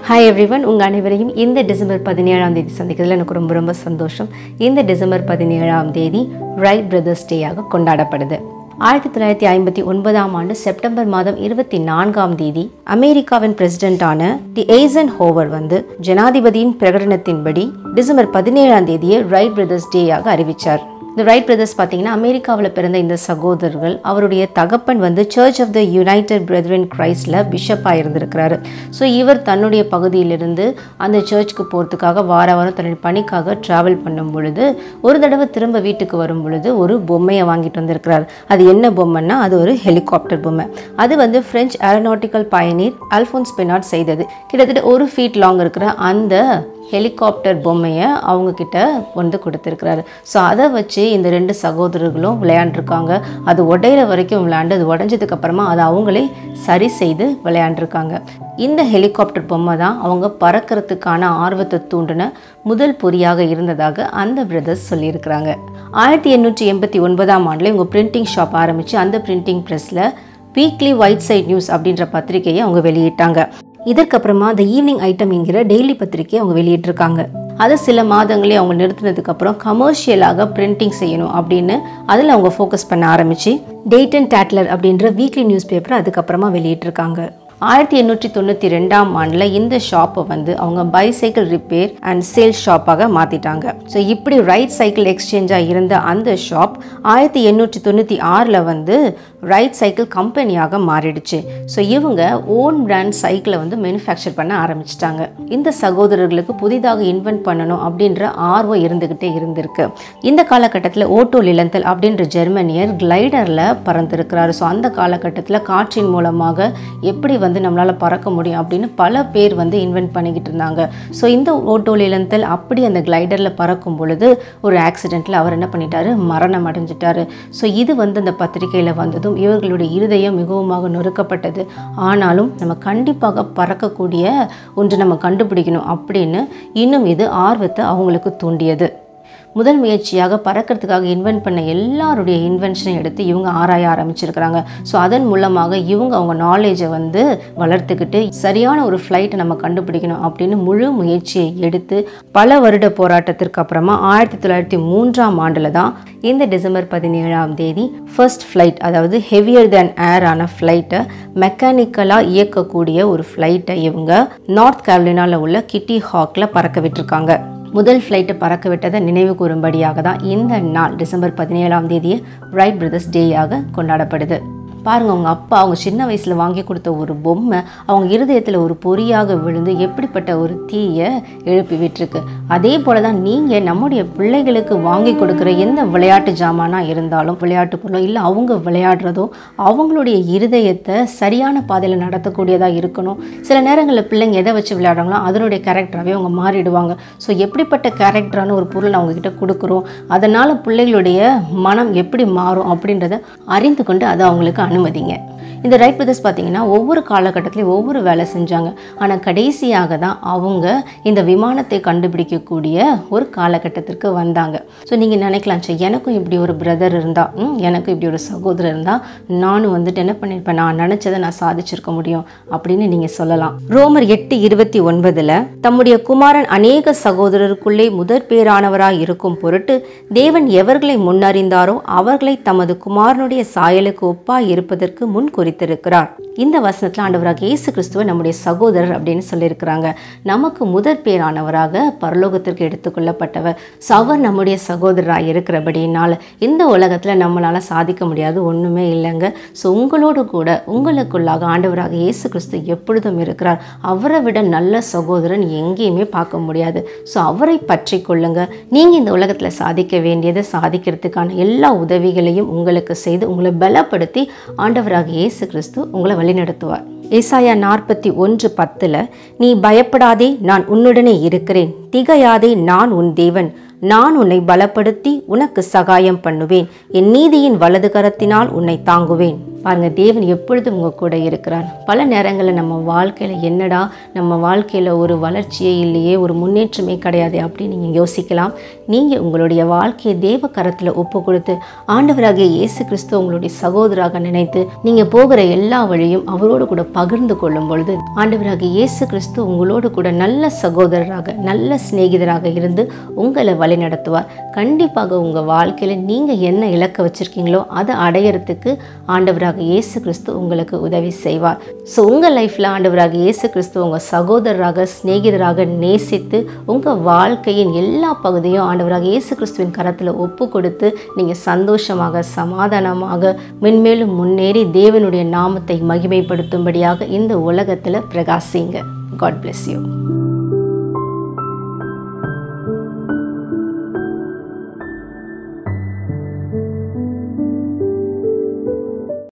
hi everyone உங்கள் அனைவரையும் இந்த டிசம்பர் பதினேழாம் தேதி சந்திக்கிறதுல எனக்கு ரொம்ப ரொம்ப சந்தோஷம் இந்த டிசம்பர் பதினேழாம் தேதி ரைட் பிரதர்ஸ் டேயாக கொண்டாடப்படுது ஆயிரத்தி தொள்ளாயிரத்தி ஐம்பத்தி ஒன்பதாம் ஆண்டு செப்டம்பர் மாதம் இருபத்தி நான்காம் தேதி அமெரிக்காவின் பிரசிடென்ட்டான தி எய்சன் ஹோவர் வந்து ஜனாதிபதியின் பிரகடனத்தின்படி டிசம்பர் பதினேழாம் தேதியை ரைட் பிரதர்ஸ் டேயாக அறிவித்தார் இந்த ரைட் பிரதர்ஸ் பார்த்தீங்கன்னா அமெரிக்காவில் பிறந்த இந்த சகோதரர்கள் அவருடைய தகப்பன் வந்து சர்ச் ஆஃப் த யுனைடெட் பிரதரின் கிரைஸ்டில் பிஷப்பாக இருந்திருக்கிறாரு ஸோ இவர் தன்னுடைய பகுதியிலிருந்து அந்த சர்ச்சுக்கு போகிறதுக்காக வார வாரம் தன்னுடைய பணிக்காக ட்ராவல் பண்ணும் பொழுது ஒரு தடவை திரும்ப வீட்டுக்கு வரும் பொழுது ஒரு பொம்மையை வாங்கிட்டு வந்திருக்கிறார் அது என்ன பொம்மைன்னா அது ஒரு ஹெலிகாப்டர் பொம்மை அது வந்து French aeronautical pioneer Alphonse Penaud செய்தது கிட்டத்தட்ட ஒரு ஃபீட் லாங் இருக்கிற அந்த ஹெலிகாப்டர் பொம்மையை அவங்க கிட்ட வந்து கொடுத்துருக்கிறாரு ஸோ அதை வச்சு இந்த ரெண்டு சகோதரர்களும் விளையாண்டுருக்காங்க அது உடையிற வரைக்கும் விளையாண்டு அது உடஞ்சதுக்கு அப்புறமா அதை அவங்களே சரி செய்து விளையாண்டுருக்காங்க இந்த ஹெலிகாப்டர் பொம்மை தான் அவங்க பறக்கிறதுக்கான ஆர்வத்தை தூண்டின முதல் பொறியாக இருந்ததாக அந்த பிரதர்ஸ் சொல்லியிருக்கிறாங்க ஆயிரத்தி எண்ணூற்றி எண்பத்தி ஒன்பதாம் ஆண்டில் இவங்க பிரிண்டிங் ஷாப் ஆரம்பித்து அந்த பிரிண்டிங் ப்ரெஸ்ஸில் வீக்லி ஒயிட் சைட் நியூஸ் அப்படின்ற பத்திரிகையை அவங்க வெளியிட்டாங்க இதற்கப்புறமா த ஈவினிங் ஐட்டம் என்கிற டெய்லி பத்திரிகையை அவங்க வெளியிட்டிருக்காங்க அதை சில மாதங்களே அவங்க நிறுத்தினதுக்கப்புறம் கமர்ஷியலாக பிரிண்டிங் செய்யணும் அப்படின்னு அதில் அவங்க ஃபோக்கஸ் பண்ண ஆரம்பித்து டேட் அண்ட் டேட்லர் அப்படின்ற வீக்லி நியூஸ் பேப்பரை அதுக்கப்புறமா வெளியிட்டிருக்காங்க ஆயிரத்தி எண்ணூற்றி தொண்ணூற்றி ரெண்டாம் ஆண்டில் இந்த ஷாப்பை வந்து அவங்க பைசைக்கிள் ரிப்பேர் அண்ட் சேல் ஷாப்பாக மாற்றிட்டாங்க ஸோ இப்படி ரைட் சைக்கிள் எக்ஸ்சேஞ்சாக இருந்த அந்த ஷாப் ஆயிரத்தி எண்ணூற்றி தொண்ணூற்றி ஆறில் வந்து ரைட் சைக்கிள் கம்பெனியாக மாறிடுச்சு ஸோ இவங்க ஓன் பிராண்ட் சைக்கிளை வந்து மேனுஃபேக்சர் பண்ண ஆரம்பிச்சிட்டாங்க இந்த சகோதரர்களுக்கு புதிதாக இன்வென்ட் பண்ணணும் அப்படின்ற ஆர்வம் இருந்துக்கிட்டே இருந்திருக்கு இந்த காலகட்டத்தில் ஓட்டோ லிலந்தல் அப்படின்ற ஜெர்மனியர் கிளைடரில் பறந்திருக்கிறாரு ஸோ அந்த காலகட்டத்தில் காற்றின் மூலமாக எப்படி வந்து நம்மளால் பறக்க முடியும் அப்படின்னு பல பேர் வந்து இன்வென்ட் பண்ணிக்கிட்டு இருந்தாங்க ஸோ இந்த ஓட்டோ லிலந்தல் அப்படி அந்த கிளைடரில் பறக்கும் பொழுது ஒரு ஆக்சிடெண்ட்டில் அவர் என்ன பண்ணிட்டாரு மரணம் அடைஞ்சிட்டாரு ஸோ இது வந்து அந்த பத்திரிகையில் வந்ததும் இவர்களுடைய இருதயம் மிகவுமாக நொறுக்கப்பட்டது ஆனாலும் நம்ம கண்டிப்பாக பறக்கக்கூடிய ஒன்று நம்ம கண்டுபிடிக்கணும் அப்படின்னு இன்னும் இது ஆர்வத்தை அவங்களுக்கு தூண்டியது முதல் முயற்சியாக பறக்கிறதுக்காக இன்வென்ட் பண்ண எல்லாருடைய இன்வென்ஷனை எடுத்து இவங்க ஆராய ஆரம்பிச்சிருக்கிறாங்க ஸோ அதன் மூலமாக இவங்க அவங்க நாலேஜை வந்து வளர்த்துக்கிட்டு சரியான ஒரு ஃப்ளைட்டை நம்ம கண்டுபிடிக்கணும் அப்படின்னு முழு முயற்சியை எடுத்து பல வருட போராட்டத்திற்கு அப்புறமா ஆயிரத்தி தொள்ளாயிரத்தி மூன்றாம் ஆண்டில் தான் இந்த டிசம்பர் பதினேழாம் தேதி ஃபர்ஸ்ட் ஃப்ளைட் அதாவது ஹெவியர் தேன் ஏர் ஆன ஃப்ளைட்டை மெக்கானிக்கலாக இயக்கக்கூடிய ஒரு ஃப்ளைட்டை இவங்க நார்த் கேரளினாவில் உள்ள கிட்டி ஹாக்கில் பறக்க விட்டுருக்காங்க முதல் ஃப்ளைட்டை பறக்க விட்டதை நினைவு கூறும்படியாக தான் இந்த நாள் டிசம்பர் பதினேழாம் தேதியை ரைட் பிரதர்ஸ் டேயாக கொண்டாடப்படுது பாருங்க அவங்க அப்பா அவங்க சின்ன வயசில் வாங்கி கொடுத்த ஒரு பொம்மை அவங்க இருதயத்தில் ஒரு பொறியாக விழுந்து எப்படிப்பட்ட ஒரு தீயை எழுப்பி விட்டுருக்கு அதே போல தான் நீங்கள் நம்முடைய பிள்ளைகளுக்கு வாங்கி கொடுக்குற எந்த விளையாட்டு ஜாமானாக இருந்தாலும் விளையாட்டு பொருளோ இல்லை அவங்க விளையாடுறதோ அவங்களுடைய இருதயத்தை சரியான பாதையில் நடத்தக்கூடியதாக இருக்கணும் சில நேரங்களில் பிள்ளைங்க எதை வச்சு விளையாடுறாங்களோ அதனுடைய கேரக்டராகவே அவங்க மாறிடுவாங்க ஸோ எப்படிப்பட்ட கேரக்டரான ஒரு பொருள் அவங்க கிட்ட கொடுக்குறோம் அதனால் பிள்ளைகளுடைய மனம் எப்படி மாறும் அப்படின்றத அறிந்து கொண்டு அதை அவங்களுக்கு அனுமதிங்க இந்த ரைட் பிரதர்ஸ் பார்த்தீங்கன்னா ஒவ்வொரு காலகட்டத்திலையும் ஒவ்வொரு வேலை செஞ்சாங்க ஆனால் கடைசியாக தான் அவங்க இந்த விமானத்தை கண்டுபிடிக்கக்கூடிய ஒரு காலகட்டத்திற்கு வந்தாங்க ஸோ நீங்கள் நினைக்கலாம் சரி எனக்கும் இப்படி ஒரு பிரதர் இருந்தால் எனக்கும் இப்படி ஒரு சகோதரர் இருந்தால் நானும் வந்துட்டு என்ன பண்ணியிருப்பேன் நான் நினச்சதை நான் சாதிச்சிருக்க முடியும் அப்படின்னு நீங்கள் சொல்லலாம் ரோமர் எட்டு இருபத்தி ஒன்பதில் தம்முடைய குமாரன் அநேக சகோதரருக்குள்ளே முதற் பேரானவராய் இருக்கும் பொருட்டு தேவன் எவர்களை முன்னறிந்தாரோ அவர்களை தமது குமாரனுடைய சாயலுக்கு ஒப்பாய் இருப்பதற்கு முன் குறித்திருக்கிறார் இந்த வசனத்தில் ஆண்டவராக இயேசு கிறிஸ்துவ நம்முடைய சகோதரர் அப்படின்னு சொல்லியிருக்கிறாங்க நமக்கு முதற் பேரானவராக பரலோகத்திற்கு எடுத்துக்கொள்ளப்பட்டவர் அவர் நம்முடைய சகோதரராக இருக்கிறபடியினால் இந்த உலகத்தில் நம்மளால் சாதிக்க முடியாது ஒன்றுமே இல்லைங்க ஸோ உங்களோடு கூட உங்களுக்குள்ளாக ஆண்டவராக இயேசு கிறிஸ்து எப்பொழுதும் இருக்கிறார் அவரை விட நல்ல சகோதரன் எங்கேயுமே பார்க்க முடியாது ஸோ அவரை பற்றி கொள்ளுங்க நீங்கள் இந்த உலகத்தில் சாதிக்க வேண்டியதை சாதிக்கிறதுக்கான எல்லா உதவிகளையும் உங்களுக்கு செய்து உங்களை பலப்படுத்தி ஆண்டவராக இயேசு கிறிஸ்து உங்களை வழிநடத்துவார் ஏசாயா நாற்பத்தி ஒன்று பத்தில் நீ பயப்படாதே நான் உன்னுடனே இருக்கிறேன் திகையாதே நான் உன் தேவன் நான் உன்னை பலப்படுத்தி உனக்கு சகாயம் பண்ணுவேன் என் நீதியின் வலது கரத்தினால் உன்னை தாங்குவேன் பாருங்கள் தேவன் எப்பொழுதும் உங்கள் கூட இருக்கிறார் பல நேரங்களில் நம்ம வாழ்க்கையில் என்னடா நம்ம வாழ்க்கையில் ஒரு வளர்ச்சியே இல்லையே ஒரு முன்னேற்றமே கிடையாது அப்படின்னு நீங்கள் யோசிக்கலாம் நீங்கள் உங்களுடைய வாழ்க்கையை தேவ கரத்தில் ஒப்பு கொடுத்து ஆண்டவராகிய இயேசு கிறிஸ்து உங்களுடைய சகோதராக நினைத்து நீங்கள் போகிற எல்லா வழியும் அவரோடு கூட பகிர்ந்து கொள்ளும் பொழுது ஆண்டவராகிய இயேசு கிறிஸ்து உங்களோடு கூட நல்ல சகோதரராக நல்ல சிநேகிதராக இருந்து உங்களை வழி நடத்துவார் கண்டிப்பாக உங்கள் வாழ்க்கையில் நீங்கள் என்ன இலக்க வச்சுருக்கீங்களோ அதை அடையிறதுக்கு ஆண்டவராக இயேசு கிறிஸ்து உங்களுக்கு உதவி செய்வார் ஸோ உங்கள் லைஃப்பில் ஆண்டவராக இயேசு கிறிஸ்து உங்கள் சகோதரராக சிநேகிதராக நேசித்து உங்கள் வாழ்க்கையின் எல்லா பகுதியும் ஆண்டவராக இயேசு கிறிஸ்துவின் கரத்தில் ஒப்பு கொடுத்து நீங்கள் சந்தோஷமாக சமாதானமாக மென்மேலும் முன்னேறி தேவனுடைய நாமத்தை மகிமைப்படுத்தும்படியாக இந்த உலகத்தில் பிரகாசிங்க காட் bless யூ